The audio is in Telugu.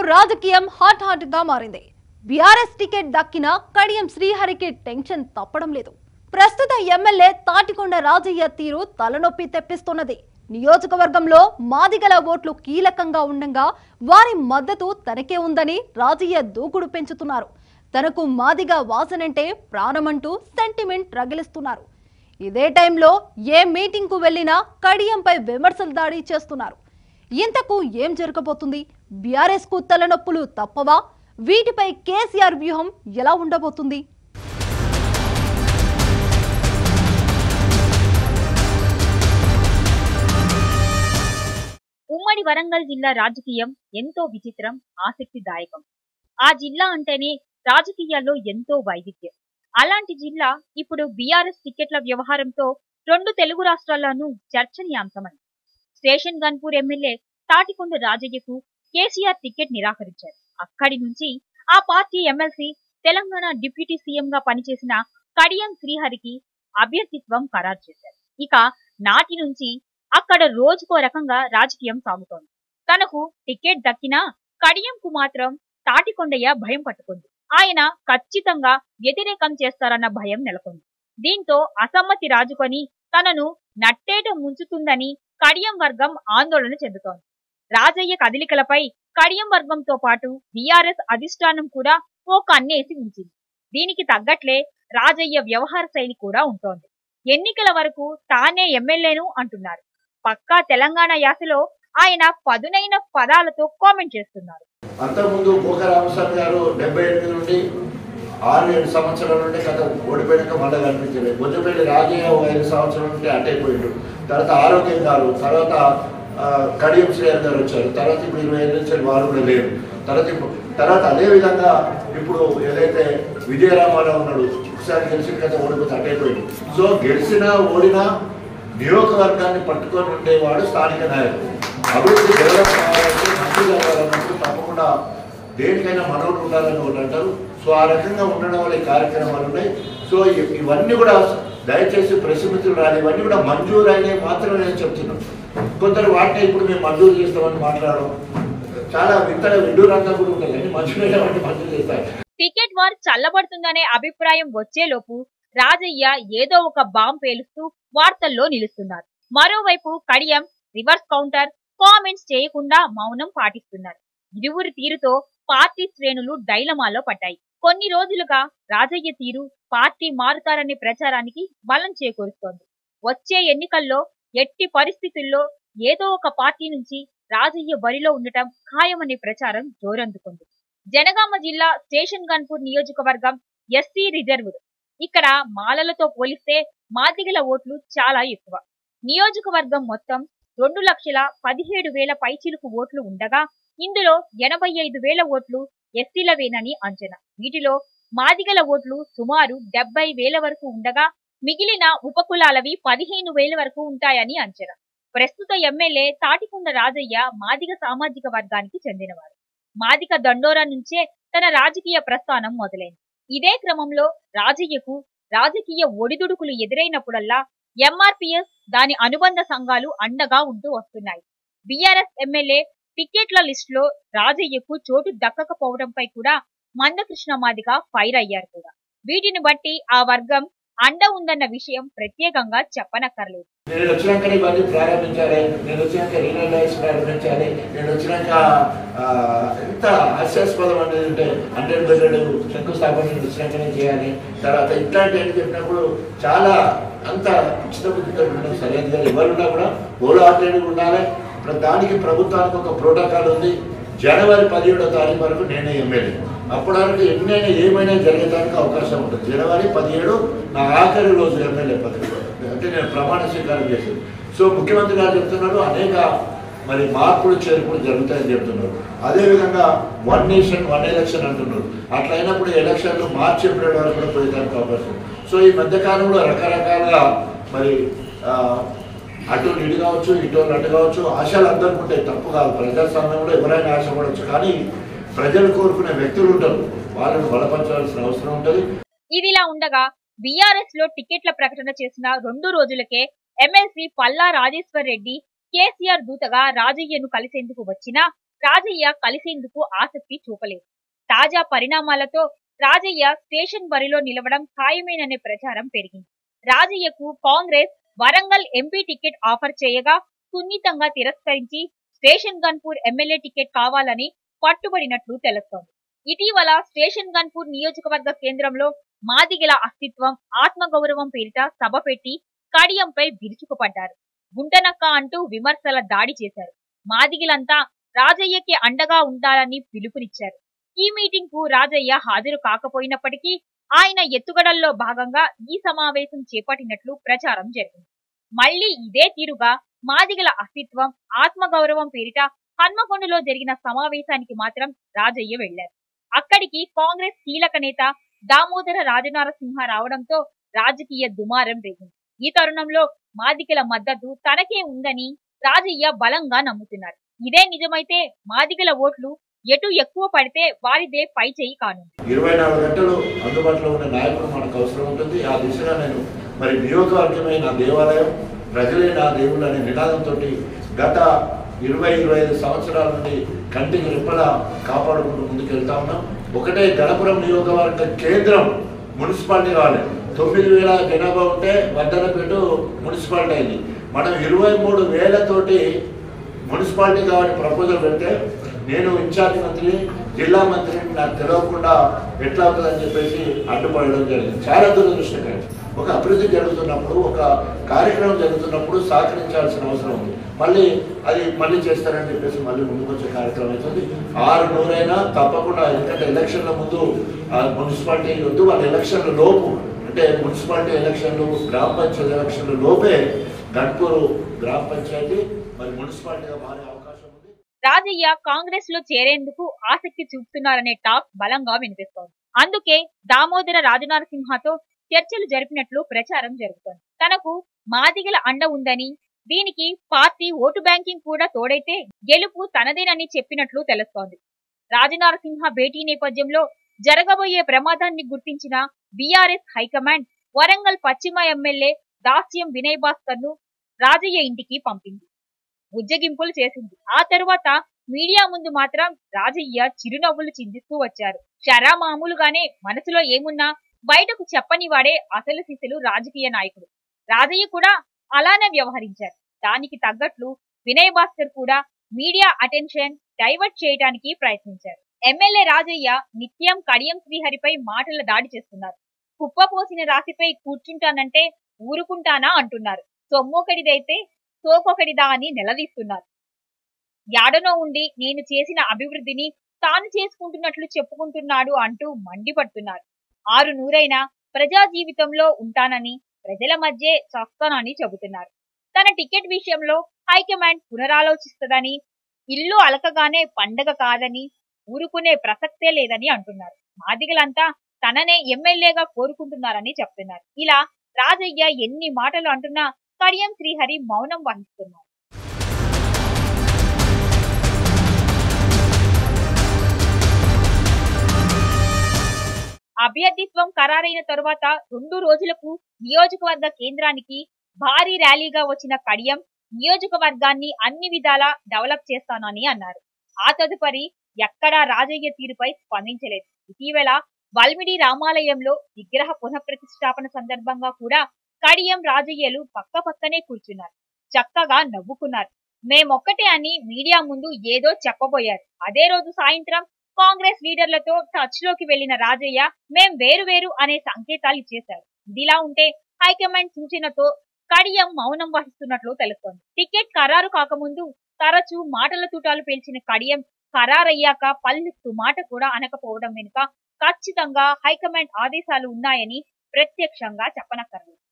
రాజకీయం హాట్ హాట్ గా మారింది బీఆర్ఎస్ టికెట్ దక్కిన కడియం శ్రీహరికి టెన్షన్ తప్పడం లేదు ప్రస్తుత ఎమ్మెల్యే తాటికొండ రాజయ్య తీరు తలనొప్పి తెప్పిస్తున్నది నియోజకవర్గంలో మాదిగల ఓట్లు కీలకంగా ఉండగా వారి మద్దతు తనకే ఉందని రాజయ్య దూకుడు పెంచుతున్నారు తనకు మాదిగ వాసనంటే ప్రాణమంటూ సెంటిమెంట్ రగిలిస్తున్నారు ఇదే టైంలో ఏ మీటింగ్కు వెళ్ళినా కడియంపై విమర్శలు దాడి చేస్తున్నారు ఇంతకు ఏం జరగబోతుంది బీఆర్ఎస్ కు తలనొప్పులు తప్పవా వీటిపై కేసీఆర్ వ్యూహం ఎలా ఉండబోతుంది ఉమ్మడి వరంగల్ జిల్లా రాజకీయం ఎంతో విచిత్రం ఆసక్తిదాయకం ఆ జిల్లా అంటేనే రాజకీయాల్లో ఎంతో వైవిధ్యం అలాంటి జిల్లా ఇప్పుడు బీఆర్ఎస్ టికెట్ల వ్యవహారంతో రెండు తెలుగు రాష్ట్రాల్లోనూ చర్చనీయాంశమైంది స్టేషన్ గన్పూర్ ఎమ్మెల్యే తాటికొండ రాజయ్యకు కేసీఆర్ టికెట్ నిరాకరించారు అక్కడి నుంచి ఆ party MLC Telangana deputy CM గా పనిచేసిన కడియం శ్రీహరికి అభ్యర్థిత్వం ఖరారు చేశారు ఇక నాటి నుంచి అక్కడ రోజుకో రకంగా రాజకీయం సాగుతోంది తనకు టికెట్ దక్కినా కడియంకు మాత్రం తాటికొండయ్య భయం పట్టుకుంది ఆయన ఖచ్చితంగా వ్యతిరేకం చేస్తారన్న భయం నెలకొంది దీంతో అసమ్మతి రాజుకొని తనను నట్టేట ముంచుతుందని కడియం వర్గం ఆందోళన చెందుతోంది రాజయ్య కదలికలపై కడియం వర్గంతో పాటు బీఆర్ఎస్ అధిష్టానం కూడా ఓ కన్నేసి ఉంచింది దీనికి తగ్గట్లే రాజయ్య వ్యవహార శైలి కూడా ఉంటోంది ఎన్నికల వరకు తానే ఎమ్మెల్యేను అంటున్నారు పక్కా తెలంగాణ యాసలో ఆయన పదునైన పదాలతో కామెంట్ చేస్తున్నారు అంతకుముందు భూక రామస్వామి గారు డెబ్బై ఎనిమిది నుండి ఆరు ఏడు సంవత్సరాల నుండి కథ ఓడిపోయాక మళ్ళీ కనిపించలేదు బుద్ధపల్లి రాజయ్య ఒక ఐదు సంవత్సరాల నుండి అట్టయిపోయిండు తర్వాత ఆరోగ్యం గారు తర్వాత ఆ, కడియం శ్రేయర్ గారు వచ్చారు తర్వాత ఇప్పుడు ఇరవై ఐదు నుంచి వారు కూడా లేరు తర్వాత ఇప్పుడు తర్వాత అదే విధంగా ఇప్పుడు ఏదైతే విజయరామారావు ఉన్నాడు ఒకసారి గెలిచిన కథ ఓడిపోతే అట్టయిపోయింది సో గెలిచినా ఓడినా నియోజకవర్గాన్ని పట్టుకొని ఉండేవాడు స్థానిక నాయకుడు అభివృద్ధి డెవలప్ కావాలంటే మంత్రి కావాలన్నప్పుడు తప్పకుండా దేనికైనా మనోడు ఉండాలని ఒకటి అంటారు సో ఆ రకంగా ఉండడం వల్ల ఈ కార్యక్రమాలు ఉన్నాయి సో ఇ- ఇవన్నీ కూడా దయచేసి ప్రసిమితులు రాని ఇవన్నీ కూడా మంజూరు అయినవి మాత్రమే నేను చెప్తున్నాను కొందరు వాటిని ఇప్పుడు మేము మంజూరు చేస్తామని మాట్లాడడం చాలా వింతగా విడ్డూరంగా కూడా ఉంటుంది కానీ మంజూరు వాటిని మంజూరు చేస్తారు టికెట్ వార్ చల్లబడుతుందనే అభిప్రాయం వచ్చేలోపు రాజయ్య ఏదో ఒక బాంబ్ పేలుస్తూ వార్తల్లో నిలుస్తున్నారు మరోవైపు కడియం రివర్స్ కౌంటర్ కామెంట్స్ చేయకుండా మౌనం పాటిస్తున్నారు ఇరువురి తీరుతో పార్టీ శ్రేణులు డైలమాలో పడ్డాయి కొన్ని రోజులుగా రాజయ్య తీరు పార్టీ మారుతారనే ప్రచారానికి బలం చేకూరుస్తోంది వచ్చే ఎన్నికల్లో ఎట్టి పరిస్థితుల్లో ఏదో ఒక పార్టీ నుంచి రాజయ్య బరిలో ఉండటం ఖాయమనే ప్రచారం జోరందుకుంది జనగామ జిల్లా స్టేషన్ గన్పూర్ నియోజకవర్గం ఎస్సీ రిజర్వ్డ్ ఇక్కడ మాలలతో పోలిస్తే మాదిగల ఓట్లు చాలా ఎక్కువ నియోజకవర్గం మొత్తం రెండు లక్షల పదిహేడు వేల పైచిలుకు ఓట్లు ఉండగా ఇందులో ఎనభై ఐదు వేల ఓట్లు ఎస్సీలవేనని అంచనా వీటిలో మాదిగల ఓట్లు సుమారు డెబ్బై వేల వరకు ఉండగా మిగిలిన ఉపకులాలవి పదిహేను వేల వరకు ఉంటాయని అంచనా ప్రస్తుత ఎమ్మెల్యే తాటికొండ రాజయ్య మాదిగ సామాజిక వర్గానికి చెందినవాడు మాదిక దండోరా నుంచే తన రాజకీయ ప్రస్థానం మొదలైంది ఇదే క్రమంలో రాజయ్యకు రాజకీయ ఒడిదుడుకులు ఎదురైనప్పుడల్లా ఎంఆర్పిఎస్ దాని అనుబంధ సంఘాలు అండగా ఉంటూ వస్తున్నాయి బీఆర్ఎస్ ఎమ్మెల్యే టికెట్ల లిస్టులో రాజయ్యకు చోటు దక్కకపోవడంపై కూడా మందకృష్ణ మాదిగ ఫైర్ అయ్యారు కూడా వీటిని బట్టి ఆ వర్గం అండ ఉందన్న విషయం ప్రత్యేకంగా చెప్పనక్కర్లేదు నేను వచ్చినాకనే ఇవన్నీ ప్రారంభించాలి నేను వచ్చినాక రీనల్ లైఫ్ ప్రారంభించాలి నేను వచ్చినాక ఆ, ఎంత హాస్యాస్పదం అనేది ఉంటే హండ్రెడ్ బెడ్రెడ్ శంకుస్థాపన నేను వచ్చినాకనే చేయాలి తర్వాత ఇట్లాంటి అని చెప్పినప్పుడు చాలా అంత ఉచిత బుద్ధితో ఉండడం సరైనది కాదు ఎవరున్నా కూడా ఓలో ఆటేడు ఉండాలి ప్ర- దానికి ప్రభుత్వానికి ఒక ప్రోటోకాల్ ఉంది జనవరి పదిహేడో తారీఖు వరకు నేనే ఎమ్మెల్యే అప్పటి వరకు ఎన్నైనా ఏమైనా జరగడానికి అవకాశం ఉంటుంది జనవరి పదిహేడు నా ఆఖరి రోజు ఎమ్మెల్యే పదవి అంటే నేను ప్రమాణ స్వీకారం చేశాను సో ముఖ్యమంత్రి గారు చెప్తున్నారు అనేక మరి మార్పులు చేర్పులు జరుగుతాయని చెప్తున్నారు అదేవిధంగా వన్ నేషన్ వన్ ఎలక్షన్ అంటున్నారు అట్లా అయినప్పుడు ఎలక్షన్లు మార్చి ఏప్రిల్ వరకు కూడా పోయేదానికి అవకాశం ఉంది. సో ఈ మధ్యకాలంలో రకరకాలుగా మరి ఆ, అటు ఇటు కావచ్చు ఇటు అటు కావచ్చు ఆశలు అందరికీ ఉంటాయి తప్పు కాదు ప్రజాస్వామ్యంలో ఎవరైనా ఆశపడవచ్చు కానీ ప్రజలు కోరుకునే వ్యక్తులు ఉంటారు వాళ్ళని బలపరచాల్సిన అవసరం ఉంటుంది ఇదిలా ఉండగా బీఆర్ఎస్ లో టికెట్ల ప్రకటన చేసిన రెండు రోజులకే ఎమ్మెల్సీ పల్లా రాజేశ్వర్ రెడ్డి కేసీఆర్ దూతగా రాజయ్యను కలిసేందుకు వచ్చినా రాజయ్య కలిసేందుకు ఆసక్తి చూపలేదు తాజా పరిణామాలతో రాజయ్య స్టేషన్ బరిలో నిలవడం ఖాయమేననే ప్రచారం పెరిగింది రాజయ్యకు Congress Warangal MP ticket offer చేయగా సున్నితంగా తిరస్కరించి స్టేషన్ గన్పూర్ ఎమ్మెల్యే టికెట్ కావాలని పట్టుబడినట్లు తెలుస్తోంది ఇటీవల స్టేషన్ గన్పూర్ నియోజకవర్గ కేంద్రంలో మాదిగల అస్తిత్వం ఆత్మగౌరవం పేరిట సభ పెట్టి కడియంపై విరుచుకుపడ్డారు గుంటనక్క అంటూ విమర్శల దాడి చేశారు మాదిగిలంతా రాజయ్యకి అండగా ఉండాలని పిలుపునిచ్చారు ఈ మీటింగ్ కు రాజయ్య హాజరు కాకపోయినప్పటికీ ఆయన ఎత్తుగడల్లో భాగంగా ఈ సమావేశం చేపట్టినట్లు ప్రచారం జరిగింది మళ్లీ ఇదే తీరుగా మాదిగల అస్తిత్వం ఆత్మగౌరవం పేరిట హన్మకొండలో జరిగిన సమావేశానికి మాత్రం రాజయ్య వెళ్లారు అక్కడికి కాంగ్రెస్ కీలక నేత దామోదర రాజనారసింహ రావడంతో రాజకీయ దుమారం రేగింది ఈ తరుణంలో మాదిగల మద్దతు తనకే ఉందని రాజయ్య బలంగా నమ్ముతున్నారు ఇదే నిజమైతే మాదిగల ఓట్లు ఎటు ఎక్కువ పడితే వారిదే పై చేయి కానుంది ఇరవై నాలుగు గంటలు అందుబాటులో ఉన్న నాయకుడు మనకు అవసరం ఉంటుంది ఆ దిశగా నేను మరి నియోజకవర్గమే నా దేవాలయం ప్రజలే నా దేవుళ్ళు అనే నినాదంతో గత ఇరవై ఇరవై ఐదు సంవత్సరాల నుండి కంటికి రెప్పలా కాపాడుకుంటూ ముందుకు వెళ్తా ఉన్నాం ఒకటే గణపురం నియోజకవర్గ కేంద్రం మున్సిపాలిటీ కావాలి తొమ్మిది వేల జనాభా ఉంటే వద్దనపేట మున్సిపాలిటీ అయింది మనం ఇరవై మూడు వేలతోటి మున్సిపాలిటీ కావాలని ప్రపోజల్ పెడితే నేను ఇన్ఛార్జ్ మంత్రి జిల్లా మంత్రిని నాకు తెలియకుండా ఎట్లా అవుతుందని చెప్పేసి అడ్డుపడడం జరిగింది చాలా దురదృష్టకరం ఒక అభివృద్ధి జరుగుతున్నప్పుడు ఒక కార్యక్రమం జరుగుతున్నప్పుడు సహకరించాల్సిన అవసరం ఉంది మళ్ళీ అది మళ్ళీ చేస్తారని చెప్పేసి మళ్ళీ ముందుకు వచ్చే కార్యక్రమం అవుతుంది ఆరు నూరైనా తప్పకుండా ఎందుకంటే ఎలక్షన్ల ముందు ఆ మున్సిపాలిటీ వద్దు వాళ్ళ ఎలక్షన్ల లోపు అంటే మున్సిపాలిటీ ఎలక్షన్లు గ్రామ పంచాయతీ ఎలక్షన్ల లోపే గణపూరు గ్రామ పంచాయతీ మరి మున్సిపాలిటీగా మారే అవకాశం ఉంది రాజయ్య కాంగ్రెస్ లో చేరేందుకు ఆసక్తి చూపుతున్నారనే టాక్ బలంగా వినిపిస్తోంది అందుకే దామోదర రాజనరసింహతో చర్చలు జరిపినట్లు ప్రచారం జరుగుతోంది తనకు మాదిగల అండ ఉందని దీనికి పార్టీ ఓటు బ్యాంకింగ్ కూడా తోడైతే గెలుపు తనదేనని చెప్పినట్లు తెలుస్తోంది రాజనరసింహ భేటీ నేపథ్యంలో జరగబోయే ప్రమాదాన్ని గుర్తించిన బీఆర్ఎస్ హైకమాండ్ వరంగల్ పశ్చిమ ఎమ్మెల్యే దాస్యం వినయ్ భాస్కర్ ను రాజయ్య ఇంటికి పంపింది బుజ్జగింపులు చేసింది ఆ తరువాత మీడియా ముందు మాత్రం రాజయ్య చిరునవ్వులు చిందిస్తూ వచ్చారు షరా మామూలుగానే మనసులో ఏమున్నా బయటకు చెప్పని వాడే అసలు సిసలు రాజకీయ నాయకుడు రాజయ్య కూడా అలానే వ్యవహరించారు దానికి తగ్గట్లు వినయ్ భాస్కర్ కూడా మీడియా అటెన్షన్ డైవర్ట్ చేయడానికి ప్రయత్నించారు ఎమ్మెల్యే రాజయ్య నిత్యం కడియం శ్రీహరిపై మాటల దాడి చేస్తున్నారు కుప్పపోసిన రాశిపై కూర్చుంటానంటే ఊరుకుంటానా అంటున్నారు సొమ్మొకటిదైతే సోకొకటిదా అని నిలదీస్తున్నారు యాడనో ఉండి నేను చేసిన అభివృద్ధిని తాను చేసుకుంటున్నట్లు చెప్పుకుంటున్నాడు అంటూ మండిపడుతున్నారు ఆరు నూరైనా ప్రజా జీవితంలో ఉంటానని ప్రజల మధ్య చస్తానని చెబుతున్నారు తన టికెట్ విషయంలో హైకమాండ్ పునరాలోచిస్తదని ఇల్లు అలకగానే పండగ కాదని ఊరుకునే ప్రసక్తే లేదని అంటున్నారు మాదిగలంతా తననే ఎమ్మెల్యేగా కోరుకుంటున్నారని చెప్తున్నారు ఇలా రాజయ్య ఎన్ని మాటలు అంటున్నా కడియం శ్రీహరి మౌనం వహిస్తున్నారు అభ్యర్థిత్వం ఖరారైన తరువాత రెండు రోజులకు నియోజకవర్గ కేంద్రానికి భారీ ర్యాలీగా వచ్చిన కడియం నియోజకవర్గాన్ని అన్ని విధాలా డెవలప్ చేస్తానని అన్నారు ఆ తదుపరి ఎక్కడా రాజయ్య తీరుపై స్పందించలేదు ఇటీవల వల్మిడి రామాలయంలో విగ్రహ పునఃప్రతిష్టాపన సందర్భంగా కూడా కడియం రాజయ్యలు పక్క పక్కనే కూర్చున్నారు చక్కగా నవ్వుకున్నారు మేమొక్కటే అని మీడియా ముందు ఏదో చెప్పబోయారు అదే రోజు సాయంత్రం కాంగ్రెస్ లీడర్లతో టచ్ లోకి వెళ్లిన రాజయ్య మేం వేరు వేరు అనే సంకేతాలు ఇచ్చేశారు ఇదిలా ఉంటే హైకమాండ్ సూచనతో కడియం మౌనం వహిస్తున్నట్లు తెలుస్తోంది టికెట్ ఖరారు కాకముందు తరచూ మాటల తూటాలు పేల్చిన కడియం ఖరారయ్యాక పల్లెత్తు మాట కూడా అనకపోవడం వెనుక ఖచ్చితంగా హైకమాండ్ ఆదేశాలు ఉన్నాయని ప్రత్యక్షంగా చెప్పనక్కర్లేదు